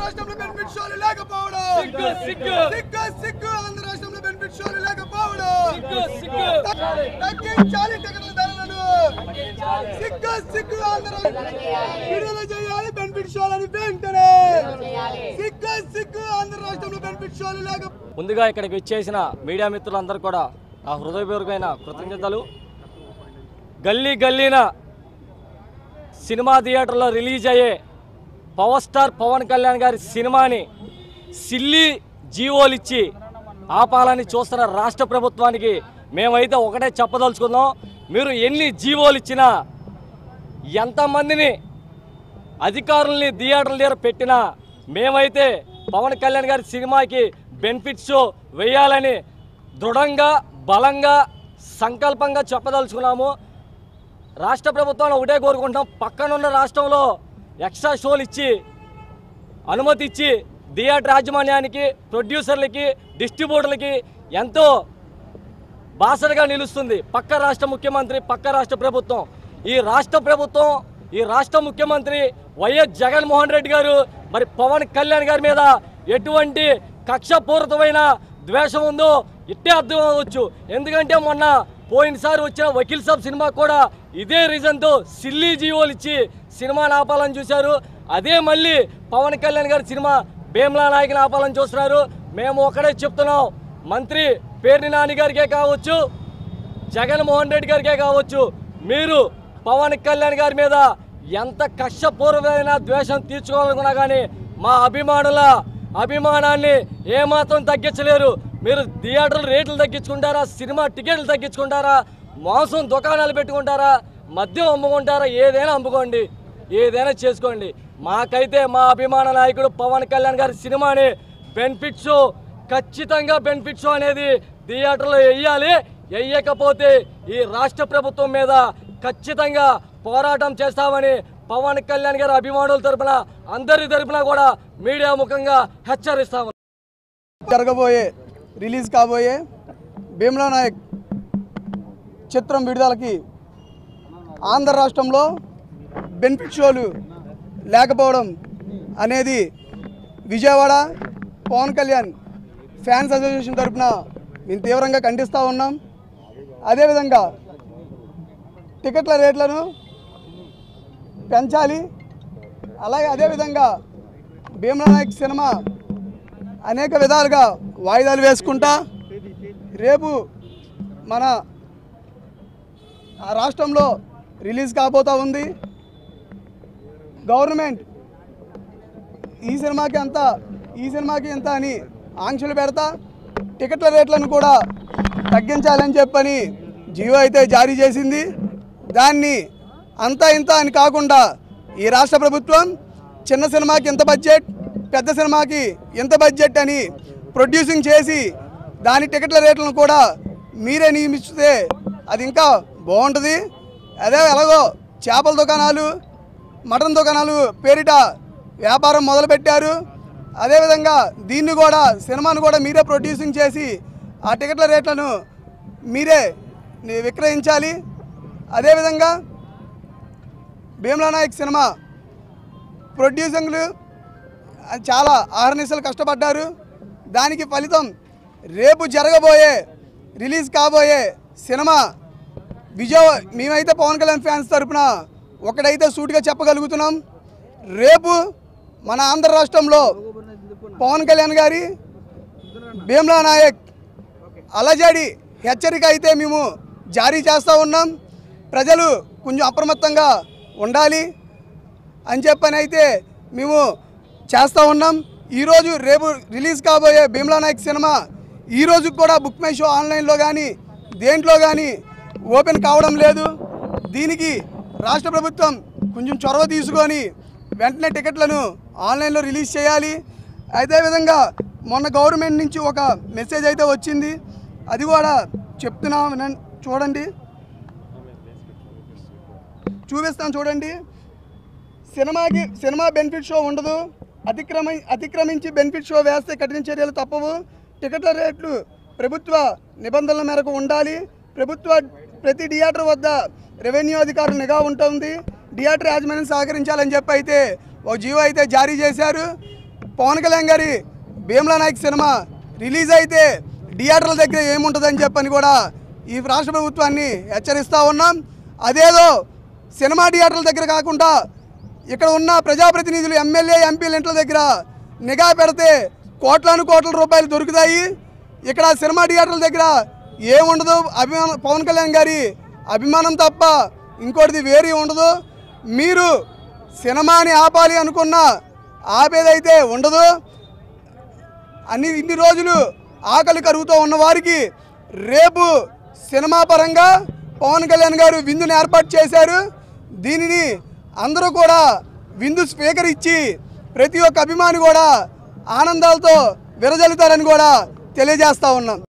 రాష్ట్రంలో బెనిఫిట్ షోలు లేకపోవడం సిగ్గు సిగ్గు సిగ్గు సిగ్గు ఆంధ్ర రాష్ట్రంలో బెనిఫిట్ షోలు లేకపోవడం సిగ్గు సిగ్గు తగ్గించాలి టికెట్ల ధరలను సిగ్గు సిగ్గు ఆంధ్ర విడుదల చేయాలి బెనిఫిట్ షోలను వెంటనే సిగ్గు సిగ్గు ఆంధ్ర రాష్ట్రంలో బెనిఫిట్ షోలు లేక ముందుగా ఇక్కడికి వచ్చేసిన మీడియా మిత్రులందరూ కూడా నా హృదయపూర్వకమైన కృతజ్ఞతలు గల్లీ గల్లీన సినిమా థియేటర్లో రిలీజ్ అయ్యే పవర్ స్టార్ పవన్ కళ్యాణ్ గారి సినిమాని సిల్లి జీవోలు ఇచ్చి ఆపాలని చూస్తున్న రాష్ట్ర ప్రభుత్వానికి మేమైతే ఒకటే చెప్పదలుచుకుందాం మీరు ఎన్ని జీవోలు ఇచ్చినా ఎంతమందిని అధికారుల్ని థియేటర్ల దగ్గర పెట్టినా మేమైతే పవన్ కళ్యాణ్ గారి సినిమాకి బెనిఫిట్స్ వేయాలని దృఢంగా బలంగా సంకల్పంగా చెప్పదలుచుకున్నాము రాష్ట్ర ప్రభుత్వాన్ని ఒకటే కోరుకుంటున్నాం పక్కనున్న రాష్ట్రంలో ఎక్స్ట్రా షోలు ఇచ్చి అనుమతి ఇచ్చి థియేటర్ యాజమాన్యానికి ప్రొడ్యూసర్లకి డిస్ట్రిబ్యూటర్లకి ఎంతో బాసటగా నిలుస్తుంది పక్క రాష్ట్ర ముఖ్యమంత్రి పక్క రాష్ట్ర ప్రభుత్వం ఈ రాష్ట్ర ప్రభుత్వం ఈ రాష్ట్ర ముఖ్యమంత్రి వైఎస్ జగన్మోహన్ రెడ్డి గారు మరి పవన్ కళ్యాణ్ గారి మీద ఎటువంటి కక్షపూరితమైన ద్వేషం ఉందో ఇట్టే అర్థం అవ్వచ్చు ఎందుకంటే మొన్న పోయినసారి వచ్చిన వకీల్ సాబ్ సినిమా కూడా ఇదే రీజన్తో సిల్లీ జీవోలు ఇచ్చి సినిమా ఆపాలని చూశారు అదే మళ్ళీ పవన్ కళ్యాణ్ గారి సినిమా భీమ్లా నాయకుని ఆపాలని చూస్తున్నారు మేము ఒకటే చెప్తున్నాం మంత్రి పేర్ని నాని గారికే కావచ్చు జగన్మోహన్ రెడ్డి గారికే కావచ్చు మీరు పవన్ కళ్యాణ్ గారి మీద ఎంత కష్టపూర్వమైన ద్వేషం తీర్చుకోవాలనుకున్నా కానీ మా అభిమానుల అభిమానాన్ని ఏమాత్రం తగ్గించలేరు మీరు థియేటర్లు రేట్లు తగ్గించుకుంటారా సినిమా టికెట్లు తగ్గించుకుంటారా మాంసం దుకాణాలు పెట్టుకుంటారా మద్యం అమ్ముకుంటారా ఏదైనా అమ్ముకోండి ఏదైనా చేసుకోండి మాకైతే మా అభిమాన నాయకుడు పవన్ కళ్యాణ్ గారి సినిమాని బెనిఫిట్ షో ఖచ్చితంగా బెనిఫిట్ షో అనేది థియేటర్లో వేయాలి వేయకపోతే ఈ రాష్ట్ర ప్రభుత్వం మీద ఖచ్చితంగా పోరాటం చేస్తామని పవన్ కళ్యాణ్ గారి అభిమానుల తరపున అందరి తరపున కూడా మీడియా ముఖంగా హెచ్చరిస్తాము జరగబోయే రిలీజ్ కాబోయే భీమ్లా నాయక్ చిత్రం విడుదలకి ఆంధ్ర రాష్ట్రంలో బెనిఫిట్ షోలు లేకపోవడం అనేది విజయవాడ పవన్ కళ్యాణ్ ఫ్యాన్స్ అసోసియేషన్ తరపున మేము తీవ్రంగా ఖండిస్తూ ఉన్నాం అదేవిధంగా టికెట్ల రేట్లను పెంచాలి అలాగే అదేవిధంగా భీమ్లా నాయక్ సినిమా అనేక విధాలుగా వాయిదాలు వేసుకుంటా రేపు మన ఆ రాష్ట్రంలో రిలీజ్ కాబోతా ఉంది గవర్నమెంట్ ఈ సినిమాకి ఎంత ఈ సినిమాకి ఎంత అని ఆంక్షలు పెడతా టికెట్ల రేట్లను కూడా తగ్గించాలని చెప్పని జియో అయితే జారీ చేసింది దాన్ని అంతా ఇంత అని కాకుండా ఈ రాష్ట్ర ప్రభుత్వం చిన్న సినిమాకి ఎంత బడ్జెట్ పెద్ద సినిమాకి ఎంత బడ్జెట్ అని ప్రొడ్యూసింగ్ చేసి దాని టికెట్ల రేట్లను కూడా మీరే నియమిస్తే అది ఇంకా బాగుంటుంది అదే ఎలాగో చేపల దుకాణాలు మటన్ దుకాణాలు పేరిట వ్యాపారం మొదలుపెట్టారు అదేవిధంగా దీన్ని కూడా సినిమాను కూడా మీరే ప్రొడ్యూసింగ్ చేసి ఆ టికెట్ల రేట్లను మీరే ని- విక్రయించాలి అదేవిధంగా భీమ్లా నాయక్ సినిమా ప్రొడ్యూసింగ్లు చాలా ఆహర్నిశలు కష్టపడ్డారు దానికి ఫలితం రేపు జరగబోయే రిలీజ్ కాబోయే సినిమా విజయ మేమైతే పవన్ కళ్యాణ్ ఫ్యాన్స్ తరపున ఒకటైతే సూటిగా చెప్పగలుగుతున్నాం రేపు మన ఆంధ్ర రాష్ట్రంలో పవన్ కళ్యాణ్ గారి భీమ్లా నాయక్ అలజడి హెచ్చరిక అయితే మేము జారీ చేస్తూ ఉన్నాం ప్రజలు కొంచెం అప్రమత్తంగా ఉండాలి అని చెప్పని అయితే మేము చేస్తూ ఉన్నాం ఈరోజు రేపు రిలీజ్ కాబోయే భీమ్లా నాయక్ సినిమా ఈ రోజు కూడా బుక్ మై షో ఆన్లైన్లో కానీ దేంట్లో కానీ ఓపెన్ కావడం లేదు దీనికి రాష్ట్ర ప్రభుత్వం కొంచెం చొరవ తీసుకొని వెంటనే టికెట్లను ఆన్లైన్లో రిలీజ్ చేయాలి అదేవిధంగా మొన్న గవర్నమెంట్ నుంచి ఒక మెసేజ్ అయితే వచ్చింది అది కూడా చెప్తున్నాం వినండి. చూడండి చూపిస్తాను చూడండి సినిమాకి సినిమా బెనిఫిట్ షో ఉండదు అతిక్రమ అతిక్రమించి బెనిఫిట్ షో వేస్తే కఠిన చర్యలు తప్పవు టికెట్ల రేట్లు ప్రభుత్వ నిబంధనల మేరకు ఉండాలి ప్రభుత్వ ప్రతి థియేటర్ వద్ద రెవెన్యూ అధికారులు నిఘా ఉంటుంది థియేటర్ యాజమాన్యం సహకరించాలని చెప్పి అయితే ఒక జీవో అయితే జారీ చేశారు పవన్ కళ్యాణ్ గారి భీమ్లా నాయక్ సినిమా రిలీజ్ అయితే థియేటర్ల దగ్గర ఏముంటుందని చెప్పని కూడా ఈ రాష్ట్ర ప్రభుత్వాన్ని హెచ్చరిస్తూ ఉన్నాం అదేదో సినిమా థియేటర్ల దగ్గర కాకుండా ఇక్కడ ఉన్న ప్రజాప్రతినిధులు ఎమ్మెల్యే ఎంపీల ఇంట్ల దగ్గర నిఘా పెడితే కోట్లాను కోట్ల రూపాయలు దొరుకుతాయి ఇక్కడ సినిమా థియేటర్ల దగ్గర ఏముండదు అభిమానం పవన్ కళ్యాణ్ గారి అభిమానం తప్ప ఇంకోటిది వేరే ఉండదు మీరు సినిమాని ఆపాలి అనుకున్న ఆపేదైతే ఉండదు అన్ని ఇన్ని రోజులు ఆకలి కరుగుతూ ఉన్న వారికి రేపు సినిమా పరంగా పవన్ కళ్యాణ్ గారు విందుని ఏర్పాటు చేశారు దీనిని అందరూ కూడా విందు స్పీకర్ ఇచ్చి ప్రతి ఒక్క అభిమాని కూడా ఆనందాలతో విరజల్లుతారని కూడా తెలియజేస్తా ఉన్నాం